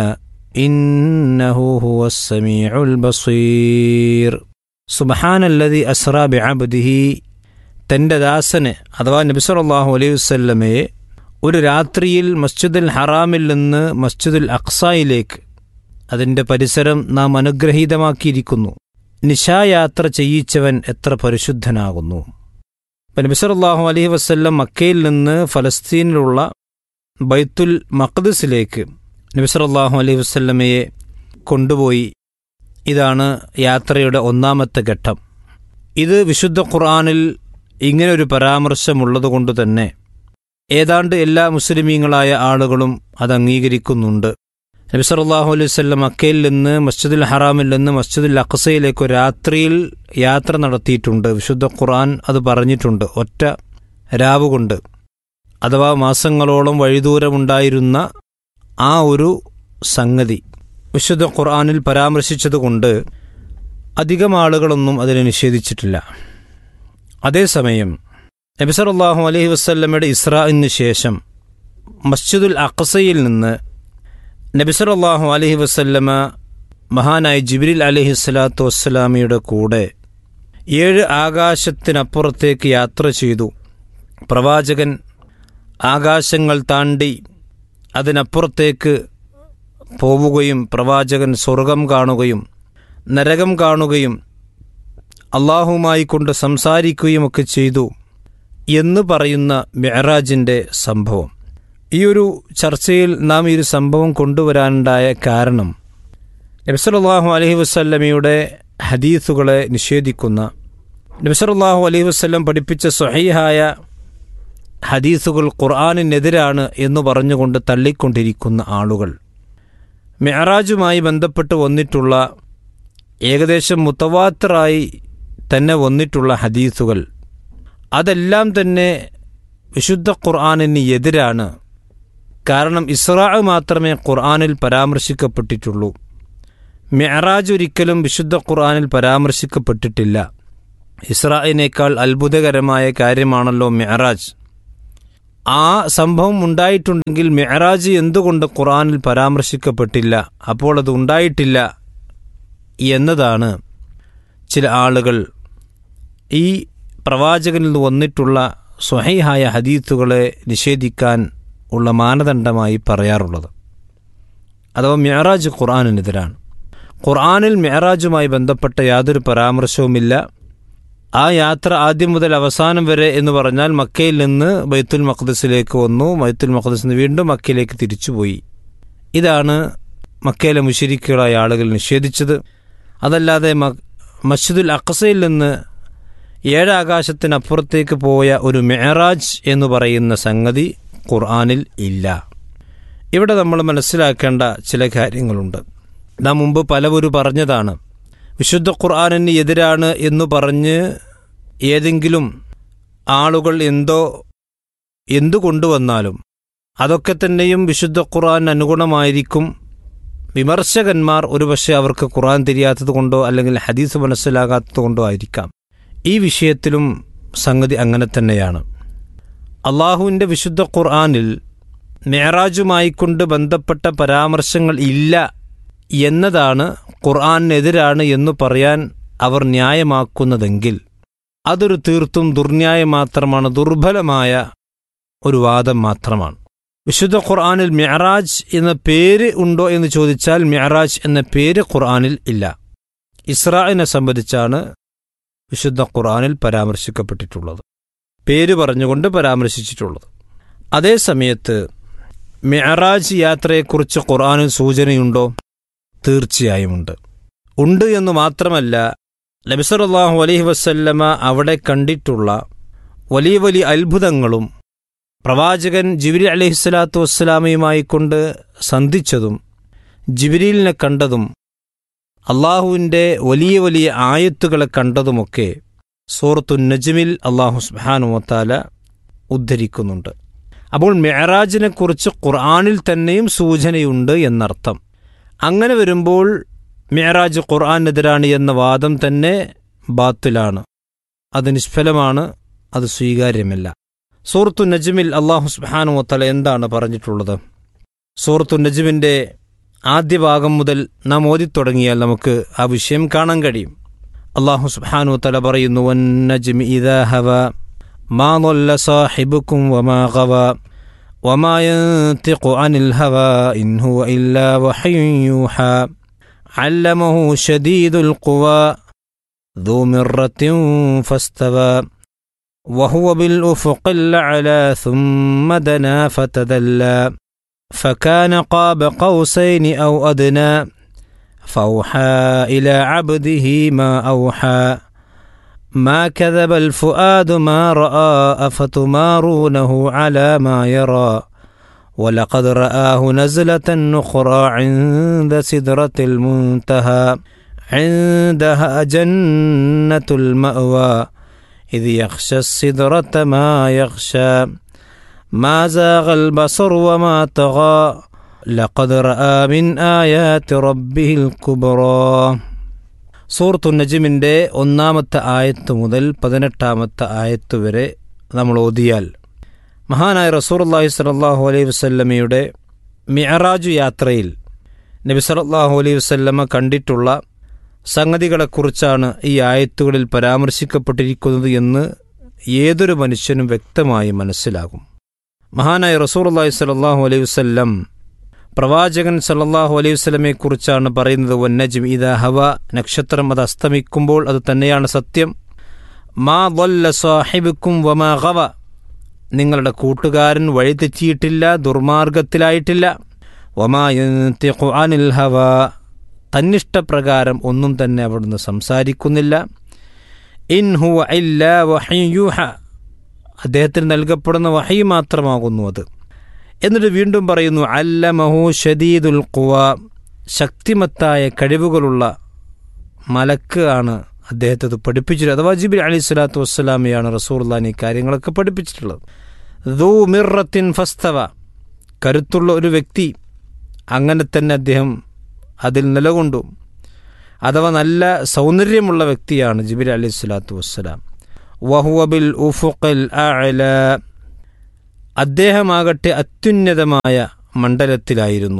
إنه هو السميع البصير سبحان الذي أسرى بعبده തൻ്റെ ദാസന് അഥവാ നബി സല്ലല്ലാഹു അലൈഹി വസല്ലമയെ ഒരു രാത്രിയിൽ മസ്ജിദുൽ ഹറാമിൽ നിന്ന് മസ്ജിദുൽ അക്സായിലേക്ക് അതിൻ്റെ പരിസരം നാം അനുഗ്രഹീതമാക്കിയിരിക്കുന്നു നിശായാത്ര ചെയ്യിച്ചവൻ എത്ര പരിശുദ്ധനാകുന്നു നബിസറല്ലാഹു അലഹി വസ്ല്ലം മക്കയിൽ നിന്ന് ഫലസ്തീനിലുള്ള ബൈത്തുൽ മഖ്ദിസിലേക്ക് നബിസറല്ലാഹു അലൈഹി വസ്ല്ലമയെ കൊണ്ടുപോയി ഇതാണ് യാത്രയുടെ ഒന്നാമത്തെ ഘട്ടം ഇത് വിശുദ്ധ ഖുർആാനിൽ ഇങ്ങനൊരു പരാമർശമുള്ളതുകൊണ്ട് തന്നെ ഏതാണ്ട് എല്ലാ മുസ്ലിമീങ്ങളായ ആളുകളും അത് അംഗീകരിക്കുന്നുണ്ട് നബി സല്ലല്ലാഹു അലൈഹി വസല്ലം മക്കയിൽ നിന്ന് മസ്ജിദുൽ ഹറാമിൽ നിന്ന് മസ്ജിദുൽ അഖസയിലേക്ക് രാത്രിയിൽ യാത്ര നടത്തിയിട്ടുണ്ട് വിശുദ്ധ ഖുർആൻ അത് പറഞ്ഞിട്ടുണ്ട് ഒറ്റ രാവുകൊണ്ട് അഥവാ മാസങ്ങളോളം വഴിദൂരമുണ്ടായിരുന്ന ആ ഒരു സംഗതി വിശുദ്ധ ഖുർആനിൽ പരാമർശിച്ചതുകൊണ്ട് അധികം ആളുകളൊന്നും അതിനെ നിഷേധിച്ചിട്ടില്ല അതേസമയം നബിസറല്ലാഹു അലൈഹി വസ്ല്ലമയുടെ ഇസ്രാഇന് ശേഷം മസ്ജിദുൽ അഖസയിൽ നിന്ന് നബിസറല്ലാഹു അലൈഹി വസ്ല്ലമ മഹാനായ ജിബ്രിൽ അലഹി സ്വലാത്തു വസ്സലാമിയുടെ കൂടെ ഏഴ് ആകാശത്തിനപ്പുറത്തേക്ക് യാത്ര ചെയ്തു പ്രവാചകൻ ആകാശങ്ങൾ താണ്ടി അതിനപ്പുറത്തേക്ക് പോവുകയും പ്രവാചകൻ സ്വർഗം കാണുകയും നരകം കാണുകയും അള്ളാഹുമായി കൊണ്ട് സംസാരിക്കുകയുമൊക്കെ ചെയ്തു എന്ന് പറയുന്ന മെഹറാജിൻ്റെ സംഭവം ഈ ഒരു ചർച്ചയിൽ നാം ഈ ഒരു സംഭവം കൊണ്ടുവരാനുണ്ടായ കാരണം നബ്സലാഹു അലഹി വസ്ല്ലമയുടെ ഹദീസുകളെ നിഷേധിക്കുന്ന നബ്സലാഹു അലഹി വസ്ല്ലം പഠിപ്പിച്ച സ്വഹീഹായ ഹദീസുകൾ ഖുർആാനിനെതിരാണ് എന്ന് പറഞ്ഞുകൊണ്ട് തള്ളിക്കൊണ്ടിരിക്കുന്ന ആളുകൾ മെഹറാജുമായി ബന്ധപ്പെട്ട് വന്നിട്ടുള്ള ഏകദേശം മുത്തവാത്തറായി തന്നെ വന്നിട്ടുള്ള ഹദീസുകൾ അതെല്ലാം തന്നെ വിശുദ്ധ ഖുർആാനിന് എതിരാണ് കാരണം ഇസ്രാ മാത്രമേ ഖുർആാനിൽ പരാമർശിക്കപ്പെട്ടിട്ടുള്ളൂ മെഹറാജ് ഒരിക്കലും വിശുദ്ധ ഖുർആാനിൽ പരാമർശിക്കപ്പെട്ടിട്ടില്ല ഇസ്രായിനേക്കാൾ അത്ഭുതകരമായ കാര്യമാണല്ലോ മെഹറാജ് ആ സംഭവം ഉണ്ടായിട്ടുണ്ടെങ്കിൽ മെഹറാജ് എന്തുകൊണ്ട് ഖുറാനിൽ പരാമർശിക്കപ്പെട്ടില്ല അപ്പോൾ അത് ഉണ്ടായിട്ടില്ല എന്നതാണ് ചില ആളുകൾ ഈ പ്രവാചകനിൽ നിന്ന് വന്നിട്ടുള്ള സ്വഹൈഹായ ഹദീത്തുകളെ നിഷേധിക്കാൻ ഉള്ള മാനദണ്ഡമായി പറയാറുള്ളത് അഥവാ മെഹറാജ് ഖുർആാനിനെതിരാണ് ഖുർആാനിൽ മെഹറാജുമായി ബന്ധപ്പെട്ട യാതൊരു പരാമർശവുമില്ല ആ യാത്ര ആദ്യം മുതൽ അവസാനം വരെ എന്ന് പറഞ്ഞാൽ മക്കയിൽ നിന്ന് ബൈത്തുൽ മഖ്ദസിലേക്ക് വന്നു ബൈത്തുൽ മഖ്ദസിൽ നിന്ന് വീണ്ടും മക്കയിലേക്ക് തിരിച്ചുപോയി ഇതാണ് മക്കയിലെ മുഷരിക്കുകളായ ആളുകൾ നിഷേധിച്ചത് അതല്ലാതെ മസ്ജിദുൽ അഖസയിൽ നിന്ന് ഏഴാകാശത്തിനപ്പുറത്തേക്ക് പോയ ഒരു മെഹറാജ് എന്ന് പറയുന്ന സംഗതി ഖുർആാനിൽ ഇല്ല ഇവിടെ നമ്മൾ മനസ്സിലാക്കേണ്ട ചില കാര്യങ്ങളുണ്ട് നാം മുമ്പ് പലവരും പറഞ്ഞതാണ് വിശുദ്ധ ഖുർആാനിന് എതിരാണ് എന്ന് പറഞ്ഞ് ഏതെങ്കിലും ആളുകൾ എന്തോ എന്തു കൊണ്ടുവന്നാലും അതൊക്കെ തന്നെയും വിശുദ്ധ ഖുർആൻ അനുഗുണമായിരിക്കും വിമർശകന്മാർ ഒരുപക്ഷെ അവർക്ക് ഖുർആൻ തിരിയാത്തത് കൊണ്ടോ അല്ലെങ്കിൽ ഹദീസ് മനസ്സിലാകാത്തത് കൊണ്ടോ ആയിരിക്കാം ഈ വിഷയത്തിലും സംഗതി അങ്ങനെ തന്നെയാണ് അള്ളാഹുവിൻ്റെ വിശുദ്ധ ഖുർആനിൽ മേറാജുമായി കൊണ്ട് ബന്ധപ്പെട്ട പരാമർശങ്ങൾ ഇല്ല എന്നതാണ് ഖുർആാനെതിരാണ് എന്ന് പറയാൻ അവർ ന്യായമാക്കുന്നതെങ്കിൽ അതൊരു തീർത്തും ദുർന്യായം മാത്രമാണ് ദുർബലമായ ഒരു വാദം മാത്രമാണ് വിശുദ്ധ ഖുർആാനിൽ മെഹറാജ് എന്ന പേര് ഉണ്ടോ എന്ന് ചോദിച്ചാൽ മെഹറാജ് എന്ന പേര് ഖുർആാനിൽ ഇല്ല ഇസ്രായിനെ സംബന്ധിച്ചാണ് വിശുദ്ധ ഖുർആാനിൽ പരാമർശിക്കപ്പെട്ടിട്ടുള്ളത് പേര് പറഞ്ഞുകൊണ്ട് പരാമർശിച്ചിട്ടുള്ളത് അതേസമയത്ത് മെഹറാജ് യാത്രയെക്കുറിച്ച് ഖുർആാനിൽ സൂചനയുണ്ടോ തീർച്ചയായും ഉണ്ട് ഉണ്ട് എന്ന് മാത്രമല്ല നബിസറല്ലാഹു അലൈഹി വസല്ലമ അവിടെ കണ്ടിട്ടുള്ള വലിയ വലിയ അത്ഭുതങ്ങളും പ്രവാചകൻ ജിബിരി അലഹിസ്വലാത്തു വസ്സലാമയുമായി കൊണ്ട് സന്ധിച്ചതും ജിബിരിലിനെ കണ്ടതും അള്ളാഹുവിൻ്റെ വലിയ വലിയ ആയത്തുകളെ കണ്ടതുമൊക്കെ സൂറത്തു നജ്മിൽ അള്ളാഹു സുബാനുമത്താല ഉദ്ധരിക്കുന്നുണ്ട് അപ്പോൾ മെഹറാജിനെക്കുറിച്ച് ഖുർആാനിൽ തന്നെയും സൂചനയുണ്ട് എന്നർത്ഥം അങ്ങനെ വരുമ്പോൾ മെഹറാജ് ഖുർആാനെതിരാണ് എന്ന വാദം തന്നെ ബാത്തിലാണ് അത് നിഷ്ഫലമാണ് അത് സ്വീകാര്യമല്ല സൂറത്തു നജ്മിൽ അള്ളാഹു സുബാനുമത്തല എന്താണ് പറഞ്ഞിട്ടുള്ളത് സൂറത്തു നജ്മിൻ്റെ ആദ്യ ഭാഗം മുതൽ നാം ഓതിത്തുടങ്ങിയാൽ നമുക്ക് ആ വിഷയം കാണാൻ കഴിയും അള്ളാഹു സുബാനുമത്തല പറയുന്നു വൻ നജ്മി ഇദാ ഹവ ما ضل صاحبكم وما غوى وما ينطق عن الهوى إن هو إلا وحي يوحى علمه شديد القوى ذو مرة فاستوى وهو بالأفق الأعلى ثم دنا فتدلى فكان قاب قوسين أو أدنى فأوحى إلى عبده ما أوحى ما كذب الفؤاد ما راى افتمارونه على ما يرى ولقد راه نزله اخرى عند سدره المنتهى عندها جنه الماوى اذ يخشى السدره ما يخشى ما زاغ البصر وما طغى لقد راى من ايات ربه الكبرى സൂറത്തു നജിമിൻ്റെ ഒന്നാമത്തെ ആയത്ത് മുതൽ പതിനെട്ടാമത്തെ ആയത്ത് വരെ നമ്മൾ ഓതിയാൽ മഹാനായ റസൂർല്ലാഹി സലാഹു അലൈഹി വസ്ല്ലമയുടെ മിയറാജു യാത്രയിൽ നബി സലാഹു അലൈഹി വസ്ല്ലമ കണ്ടിട്ടുള്ള സംഗതികളെക്കുറിച്ചാണ് ഈ ആയത്തുകളിൽ പരാമർശിക്കപ്പെട്ടിരിക്കുന്നത് എന്ന് ഏതൊരു മനുഷ്യനും വ്യക്തമായി മനസ്സിലാകും മഹാനായ റസൂർല്ലാഹി സലാഹു അലൈഹി വസ്ല്ലം പ്രവാചകൻ സല്ലാഹു അലൈഹി വസ്ലമയെക്കുറിച്ചാണ് പറയുന്നത് വന്നജിം ഇത ഹവ നക്ഷത്രം അത് അസ്തമിക്കുമ്പോൾ അത് തന്നെയാണ് സത്യം മാ വല്ല സാഹിബിക്കും വമാ ഹവ നിങ്ങളുടെ കൂട്ടുകാരൻ വഴിതെറ്റിയിട്ടില്ല ദുർമാർഗത്തിലായിട്ടില്ല വമാ അനിൽ ഹവ തന്നിഷ്ടപ്രകാരം ഒന്നും തന്നെ അവിടുന്ന് സംസാരിക്കുന്നില്ല ഇൻ ഹുവ ഇല്ല വഹയൂഹ അദ്ദേഹത്തിന് നൽകപ്പെടുന്ന വഹി മാത്രമാകുന്നു അത് എന്നിട്ട് വീണ്ടും പറയുന്നു അല്ലമഹു ഷദീദുൽ ഖുവ ശക്തിമത്തായ കഴിവുകളുള്ള മലക്ക് ആണ് അദ്ദേഹത്തെ പഠിപ്പിച്ചിട്ടുള്ളത് അഥവാ ജിബിൽ അലി സ്വലാത്തു വസ്സലാമയാണ് റസൂർലാൻ ഈ കാര്യങ്ങളൊക്കെ പഠിപ്പിച്ചിട്ടുള്ളത് ദൂ മിറത്തിൻ ഫസ്തവ കരുത്തുള്ള ഒരു വ്യക്തി അങ്ങനെ തന്നെ അദ്ദേഹം അതിൽ നിലകൊണ്ടു അഥവാ നല്ല സൗന്ദര്യമുള്ള വ്യക്തിയാണ് ജിബിൽ അലൈഹി സ്വലാത്തു വസ്സലാം വഹുവബിൽ ഉഫുഖൽ അഅല അദ്ദേഹമാകട്ടെ അത്യുന്നതമായ മണ്ഡലത്തിലായിരുന്നു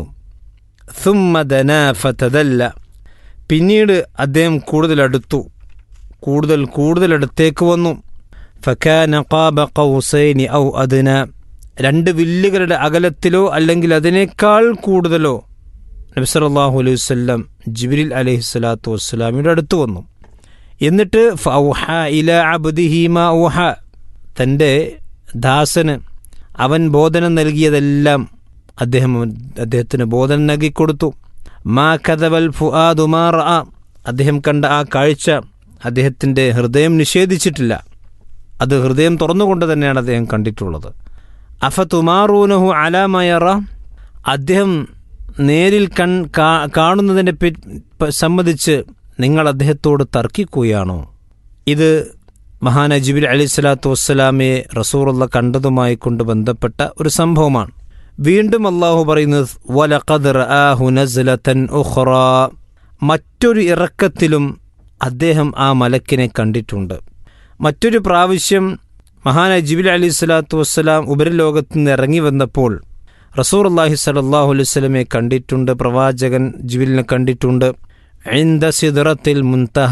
സുമ്മ ദനാ ഫതദല്ല പിന്നീട് അദ്ദേഹം കൂടുതൽ അടുത്തു കൂടുതൽ കൂടുതൽ അടുത്തേക്ക് വന്നു ഫക്കാന ഖാബ ഖൗസൈനി ഔ അദ്ന രണ്ട് വില്ലുകളുടെ അകലത്തിലോ അല്ലെങ്കിൽ അതിനേക്കാൾ കൂടുതലോ നബി സല്ലല്ലാഹു അലൈഹി വസല്ലം ജിബ്രീൽ അലൈഹി സ്വലാത്തു വസ്സലാമിയുടെ അടുത്ത് വന്നു എന്നിട്ട് ഫൗഹ ഇല അബ്ദിഹി മാ ഊഹ തൻ്റെ ദാസന് അവൻ ബോധനം നൽകിയതെല്ലാം അദ്ദേഹം അദ്ദേഹത്തിന് ബോധനം നൽകിക്കൊടുത്തു മാ കഥവൽ ഫുആദു മാ റഅ അദ്ദേഹം കണ്ട ആ കാഴ്ച അദ്ദേഹത്തിൻ്റെ ഹൃദയം നിഷേധിച്ചിട്ടില്ല അത് ഹൃദയം തുറന്നുകൊണ്ട് തന്നെയാണ് അദ്ദേഹം കണ്ടിട്ടുള്ളത് അഫ തുമാറൂനഹു അലാമയറ അദ്ദേഹം നേരിൽ കൺ കാ- കാണുന്നതിനെ പറ്റി പ- സംബന്ധിച്ച് നിങ്ങൾ അദ്ദേഹത്തോട് തർക്കിക്കുകയാണോ ഇത് മഹാന ജിബിൽ അലി സ്വലാത്തു വസ്സലാമയെ റസൂറുള്ള കണ്ടതുമായി കൊണ്ട് ബന്ധപ്പെട്ട ഒരു സംഭവമാണ് വീണ്ടും അള്ളാഹു പറയുന്നത് "വലഖദ് റആഹു നസ്ലതൻ ഉഖ്റ." മറ്റൊരു ഇറക്കത്തിലും അദ്ദേഹം ആ മലക്കിനെ കണ്ടിട്ടുണ്ട് മറ്റൊരു പ്രാവശ്യം മഹാന ജിബിൽ അലി സ്വലാത്തു വസ്സലാം ഉപരിലോകത്ത് നിന്ന് ഇറങ്ങി വന്നപ്പോൾ റസൂർ അള്ളാഹി സലാഹു അലൈഹി സ്വലമെ കണ്ടിട്ടുണ്ട് പ്രവാചകൻ ജിബിലിനെ കണ്ടിട്ടുണ്ട് ഐന്ദ സിദറത്തിൽ മുൻതഹ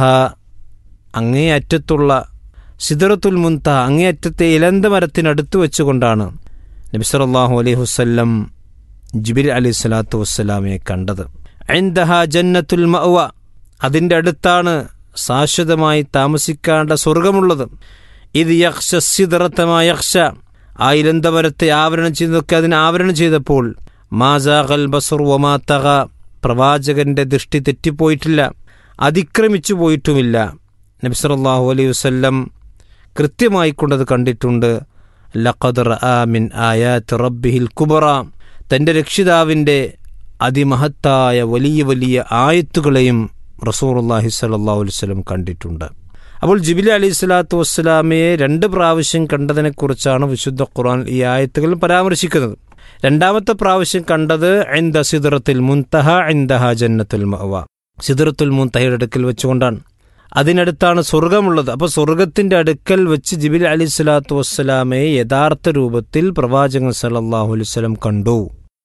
അങ്ങേയറ്റത്തുള്ള സിദറത്തുൽ മുൻതഹ അങ്ങേയറ്റത്തെ ഇലന്ത മരത്തിനടുത്ത് വെച്ചുകൊണ്ടാണ് നബി സല്ലല്ലാഹു അലൈഹി വസല്ലം ജിബിൽ അലി സ്വലാത്തു വസ്സലാമെ കണ്ടത് ഐന്ദഹ ജന്നത്തുൽ മഅവ അതിൻ്റെ അടുത്താണ് ശാശ്വതമായി താമസിക്കേണ്ട സ്വർഗമുള്ളത് ഇത് യക്ഷ സിദറത്തമായ യക്ഷ ആ ഇലന്തമരത്തെ ആവരണം ചെയ്തൊക്കെ അതിനെ ആവരണം ചെയ്തപ്പോൾ മാസാഖൽ ബസർ വമാത്തക പ്രവാചകന്റെ ദൃഷ്ടി തെറ്റിപ്പോയിട്ടില്ല അതിക്രമിച്ചു പോയിട്ടുമില്ല നബി സല്ലല്ലാഹു അലൈഹി വസല്ലം കൃത്യമായി കൊണ്ടത് കണ്ടിട്ടുണ്ട് ലഖദ് റആ മിൻ ആയാത്ത് റബ്ബിഹിൽ കുബറ തൻ്റെ രക്ഷിതാവിൻ്റെ അതിമഹത്തായ വലിയ വലിയ ആയത്തുകളെയും റസൂറുല്ലാഹി സല്ലല്ലാഹു അലൈഹി വസല്ലം കണ്ടിട്ടുണ്ട് അപ്പോൾ ജിബിലി അലൈഹി സ്വലാത്തു വസ്സലാമയെ രണ്ട് പ്രാവശ്യം കണ്ടതിനെക്കുറിച്ചാണ് വിശുദ്ധ ഖുർആൻ ഈ ആയത്തുകൾ പരാമർശിക്കുന്നത് രണ്ടാമത്തെ പ്രാവശ്യം കണ്ടത് ഐന്ദ സിദറത്തിൽ മുൻതഹ ഐന്ദഹ ജന്നത്തുൽ മഅവ സിദറത്തുൽ മുൻതഹയുടെ അടുക്കൽ വെച്ചുകൊണ്ടാണ് അതിനടുത്താണ് സ്വർഗമുള്ളത് അപ്പോൾ സ്വർഗത്തിന്റെ അടുക്കൽ വെച്ച് ജിബിൽ അലി സ്വലാത്തു വസ്സലാമയെ യഥാർത്ഥ രൂപത്തിൽ പ്രവാചകൻ സല്ലല്ലാഹു അലൈഹി വസല്ലം കണ്ടു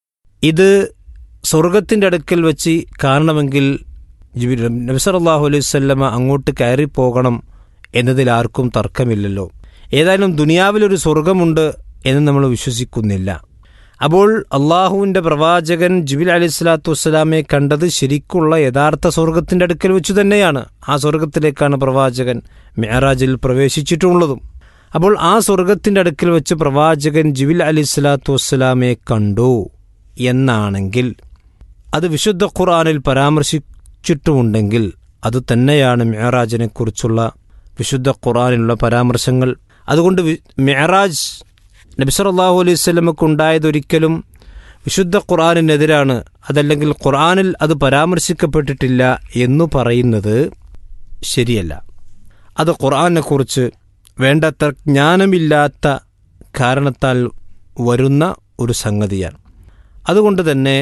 ഇത് സ്വർഗത്തിന്റെ അടുക്കൽ വെച്ച് കാണണമെങ്കിൽ ജിബിൽ നബി സല്ലല്ലാഹു അലൈഹി വസല്ലമ അങ്ങോട്ട് കയറി പോകണം എന്നതിൽ ആർക്കും തർക്കമില്ലല്ലോ ഏതായാലും ദുനിയാവിലൊരു സ്വർഗമുണ്ട് എന്ന് നമ്മൾ വിശ്വസിക്കുന്നില്ല അപ്പോൾ അള്ളാഹുവിൻ്റെ പ്രവാചകൻ ജിബിൽ അലൈഹി സ്വലാത്തു വസ്സലാമെ കണ്ടത് ശരിക്കുള്ള യഥാർത്ഥ സ്വർഗത്തിൻ്റെ അടുക്കൽ വെച്ച് തന്നെയാണ് ആ സ്വർഗത്തിലേക്കാണ് പ്രവാചകൻ മെഹറാജിൽ പ്രവേശിച്ചിട്ടുള്ളതും അപ്പോൾ ആ സ്വർഗത്തിൻ്റെ അടുക്കൽ വെച്ച് പ്രവാചകൻ ജിബിൽ അലി സ്വലാത്തു വസ്സലാമെ കണ്ടു എന്നാണെങ്കിൽ അത് വിശുദ്ധ ഖുർആനിൽ പരാമർശിച്ചിട്ടുമുണ്ടെങ്കിൽ അത് തന്നെയാണ് മെഹറാജിനെ കുറിച്ചുള്ള വിശുദ്ധ ഖുർആനിലുള്ള പരാമർശങ്ങൾ അതുകൊണ്ട് വി- മെഹറാജ് നബി സല്ലല്ലാഹു അലൈഹി വസല്ലമക്ക് ഉണ്ടായതൊരിക്കലും വിശുദ്ധ ഖുർആനിനെതിരാണ് അതല്ലെങ്കിൽ ഖുർആനിൽ അത് പരാമർശിക്കപ്പെട്ടിട്ടില്ല എന്നു പറയുന്നത് ശരിയല്ല അത് ഖുർആനെക്കുറിച്ച് വേണ്ടത്ര ജ്ഞാനമില്ലാത്ത കാരണത്താൽ വരുന്ന ഒരു സംഗതിയാണ് അതുകൊണ്ട് തന്നെ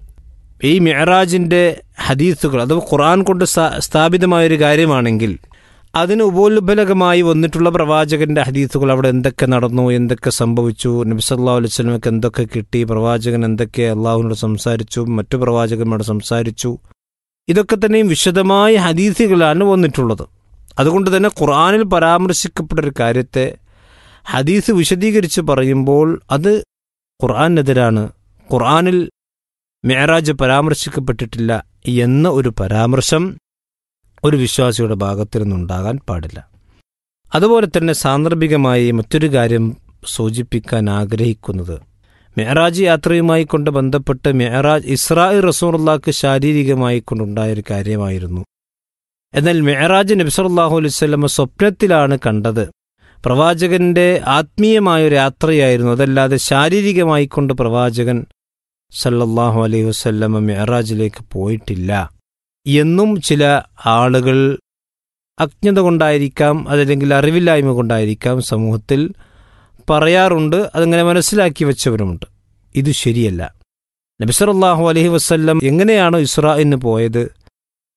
ഈ മെഹറാജിൻ്റെ ഹദീസുകൾ അത് ഖുർആൻ കൊണ്ട് സ്ഥാ- സ്ഥാപിതമായൊരു കാര്യമാണെങ്കിൽ അതിന് ഉപോത്ബലകമായി വന്നിട്ടുള്ള പ്രവാചകന്റെ ഹദീസുകൾ അവിടെ എന്തൊക്കെ നടന്നു എന്തൊക്കെ സംഭവിച്ചു നബി സല്ലല്ലാഹു അലൈഹി വസല്ലമക്ക് എന്തൊക്കെ കിട്ടി പ്രവാചകൻ എന്തൊക്കെ അള്ളാഹുവിനോട് സംസാരിച്ചു മറ്റു പ്രവാചകന്മാരോട് സംസാരിച്ചു ഇതൊക്കെ തന്നെയും വിശദമായ ഹദീസുകളാണ് വന്നിട്ടുള്ളത് അതുകൊണ്ട് തന്നെ ഖുർആനിൽ പരാമർശിക്കപ്പെട്ട ഒരു കാര്യത്തെ ഹദീസ് വിശദീകരിച്ച് പറയുമ്പോൾ അത് ഖുർആനെതിരാണ് ഖുർആനിൽ മെഹറാജ് പരാമർശിക്കപ്പെട്ടിട്ടില്ല എന്ന ഒരു പരാമർശം ഒരു വിശ്വാസിയുടെ ഭാഗത്തു നിന്നുണ്ടാകാൻ പാടില്ല അതുപോലെ തന്നെ സാന്ദർഭികമായി മറ്റൊരു കാര്യം സൂചിപ്പിക്കാൻ ആഗ്രഹിക്കുന്നത് മെഹറാജ് യാത്രയുമായി കൊണ്ട് ബന്ധപ്പെട്ട് മെഹറാജ് ഇസ്രായി റസൂറുള്ളാക്ക് ശാരീരികമായി കൊണ്ടുണ്ടായ ഒരു കാര്യമായിരുന്നു എന്നാൽ മെഹറാജ് നബ്സല്ലാഹു അലൈഹി സ്വലമ സ്വപ്നത്തിലാണ് കണ്ടത് പ്രവാചകന്റെ ആത്മീയമായ ഒരു യാത്രയായിരുന്നു അതല്ലാതെ ശാരീരികമായി കൊണ്ട് പ്രവാചകൻ സല്ലല്ലാഹു അലൈഹി വസല്ലമ മെഹറാജിലേക്ക് പോയിട്ടില്ല എന്നും ചില ആളുകൾ അജ്ഞത കൊണ്ടായിരിക്കാം അതല്ലെങ്കിൽ അറിവില്ലായ്മ കൊണ്ടായിരിക്കാം സമൂഹത്തിൽ പറയാറുണ്ട് അതങ്ങനെ മനസ്സിലാക്കി വെച്ചവരുമുണ്ട് ഇത് ശരിയല്ല നബിസറല്ലാഹു അലൈഹി വസല്ലം എങ്ങനെയാണോ ഇസ്രായിന് പോയത്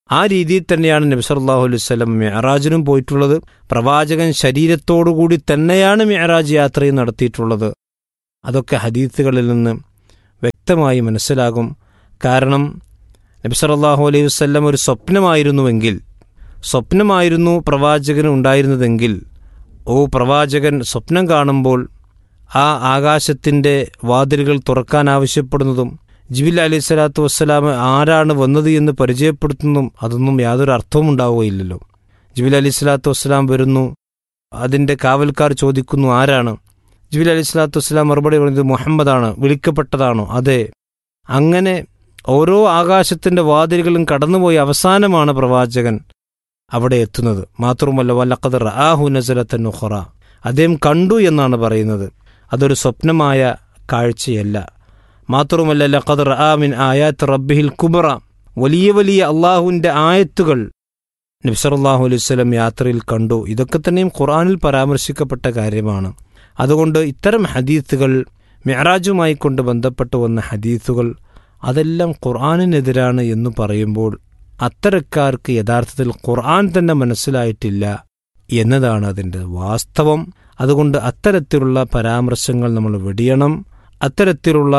ആ രീതിയിൽ തന്നെയാണ് നബി സല്ലല്ലാഹു അലൈഹി വസല്ലം മെഹറാജിനും പോയിട്ടുള്ളത് പ്രവാചകൻ ശരീരത്തോടുകൂടി തന്നെയാണ് മെഹറാജ് യാത്രയും നടത്തിയിട്ടുള്ളത് അതൊക്കെ ഹദീത്തുകളിൽ നിന്ന് വ്യക്തമായി മനസ്സിലാകും കാരണം നബി സല്ലല്ലാഹു അലൈഹി വസല്ലം ഒരു സ്വപ്നമായിരുന്നുവെങ്കിൽ സ്വപ്നമായിരുന്നു പ്രവാചകന് ഉണ്ടായിരുന്നതെങ്കിൽ ഓ പ്രവാചകൻ സ്വപ്നം കാണുമ്പോൾ ആ ആകാശത്തിൻ്റെ വാതിലുകൾ തുറക്കാൻ ആവശ്യപ്പെടുന്നതും ജിബിൽ അലൈഹി സ്വലാത്തു വസ്സലാം ആരാണ് വന്നത് എന്ന് പരിചയപ്പെടുത്തുന്നതും അതൊന്നും യാതൊരു അർത്ഥവും ഉണ്ടാവുകയില്ലല്ലോ ജിബിൽ അലൈഹി സ്വലാത്തു വസ്സലാം വരുന്നു അതിൻ്റെ കാവൽക്കാർ ചോദിക്കുന്നു ആരാണ് ജിബിൽ അലൈഹി സ്വലാത്തു വസ്സലാം മറുപടി പറയുന്നത് മുഹമ്മദാണ് വിളിക്കപ്പെട്ടതാണോ അതെ അങ്ങനെ ഓരോ ആകാശത്തിൻ്റെ വാതിലുകളും കടന്നുപോയി അവസാനമാണ് പ്രവാചകൻ അവിടെ എത്തുന്നത് മാത്രവുമല്ല വല്ലഖദർ ആഹു നസലത്തൻ നുഹറ അദ്ദേഹം കണ്ടു എന്നാണ് പറയുന്നത് അതൊരു സ്വപ്നമായ കാഴ്ചയല്ല മാത്രവുമല്ല ലഖദർ ആമിൻ ആയാത്ത് റബ്ബിഹിൽ കുബറ വലിയ വലിയ അള്ളാഹുവിൻ്റെ ആയത്തുകൾ നബ്സറല്ലാഹു അലൈഹി സ്വലം യാത്രയിൽ കണ്ടു ഇതൊക്കെ തന്നെയും ഖുറാനിൽ പരാമർശിക്കപ്പെട്ട കാര്യമാണ് അതുകൊണ്ട് ഇത്തരം ഹദീത്തുകൾ മെഹറാജുമായി കൊണ്ട് ബന്ധപ്പെട്ട് വന്ന ഹദീത്തുകൾ അതെല്ലാം ഖുർആാനിനെതിരാണ് എന്ന് പറയുമ്പോൾ അത്തരക്കാർക്ക് യഥാർത്ഥത്തിൽ ഖുർആൻ തന്നെ മനസ്സിലായിട്ടില്ല എന്നതാണ് അതിൻ്റെ വാസ്തവം അതുകൊണ്ട് അത്തരത്തിലുള്ള പരാമർശങ്ങൾ നമ്മൾ വെടിയണം അത്തരത്തിലുള്ള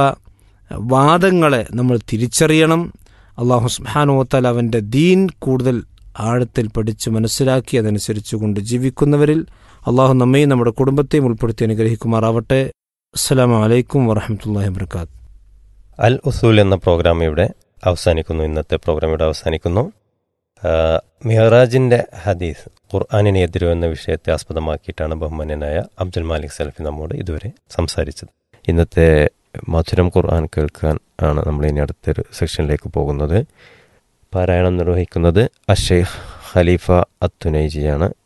വാദങ്ങളെ നമ്മൾ തിരിച്ചറിയണം അള്ളാഹു സുബ്ഹാനോത്താൽ അവൻ്റെ ദീൻ കൂടുതൽ ആഴത്തിൽ പഠിച്ച് മനസ്സിലാക്കി അതനുസരിച്ച് കൊണ്ട് ജീവിക്കുന്നവരിൽ അള്ളാഹു നമ്മയും നമ്മുടെ കുടുംബത്തെയും ഉൾപ്പെടുത്തി അനുഗ്രഹിക്കുമാറാവട്ടെ അസ്സാം വലൈക്കും വറഹമത്തല്ലാഹി വർക്കാത്ത് അൽ ഉസൂൽ എന്ന പ്രോഗ്രാം ഇവിടെ അവസാനിക്കുന്നു ഇന്നത്തെ പ്രോഗ്രാം ഇവിടെ അവസാനിക്കുന്നു ആ, മിഹറാജിൻ്റെ ഹദീസ് ഖുർആാനിനെ എതിരോ എന്ന വിഷയത്തെ ആസ്പദമാക്കിയിട്ടാണ് ബഹുമാന്യനായ അബ്ദുൽ മാലിക് സലഫി നമ്മോട് ഇതുവരെ സംസാരിച്ചത് ഇന്നത്തെ മധുരം ഖുർആൻ കേൾക്കാൻ ആണ് നമ്മൾ ഇനി അടുത്തൊരു സെക്ഷനിലേക്ക് പോകുന്നത് പാരായണം നിർവഹിക്കുന്നത് അഷെയ്ഖ് ഖലീഫ അത്തുനൈജിയാണ്